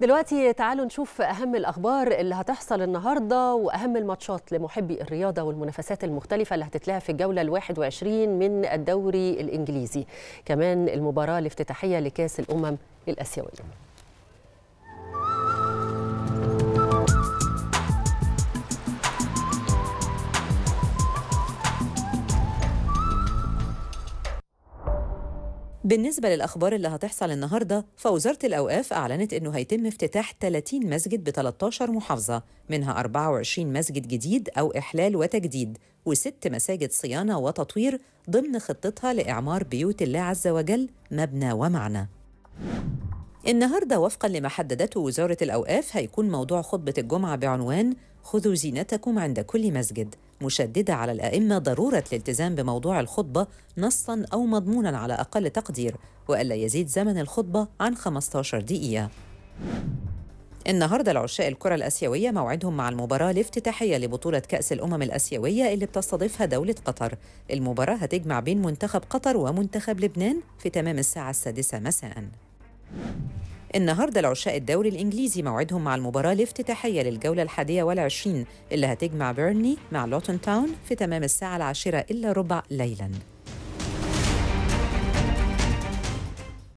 دلوقتي تعالوا نشوف أهم الأخبار اللي هتحصل النهاردة وأهم الماتشات لمحبي الرياضة والمنافسات المختلفة اللي هتتلعب في الجولة الواحد وعشرين من الدوري الإنجليزي كمان المباراة الافتتاحية لكأس الأمم الآسيوية بالنسبة للأخبار اللي هتحصل النهاردة فوزارة الأوقاف أعلنت إنه هيتم افتتاح 30 مسجد ب 13 محافظة منها 24 مسجد جديد أو إحلال وتجديد وست مساجد صيانة وتطوير ضمن خطتها لإعمار بيوت الله عز وجل مبنى ومعنى النهارده وفقا لما حددته وزاره الاوقاف هيكون موضوع خطبه الجمعه بعنوان خذوا زينتكم عند كل مسجد مشدده على الائمه ضروره الالتزام بموضوع الخطبه نصا او مضمونا على اقل تقدير والا يزيد زمن الخطبه عن 15 دقيقه النهارده العشاء الكرة الآسيوية موعدهم مع المباراة الافتتاحية لبطولة كأس الأمم الآسيوية اللي بتستضيفها دولة قطر. المباراة هتجمع بين منتخب قطر ومنتخب لبنان في تمام الساعة السادسة مساءً. النهارده العشاء الدوري الانجليزي موعدهم مع المباراه الافتتاحيه للجوله الحادية والعشرين اللي هتجمع بيرني مع لوتون تاون في تمام الساعه العاشره الا ربع ليلا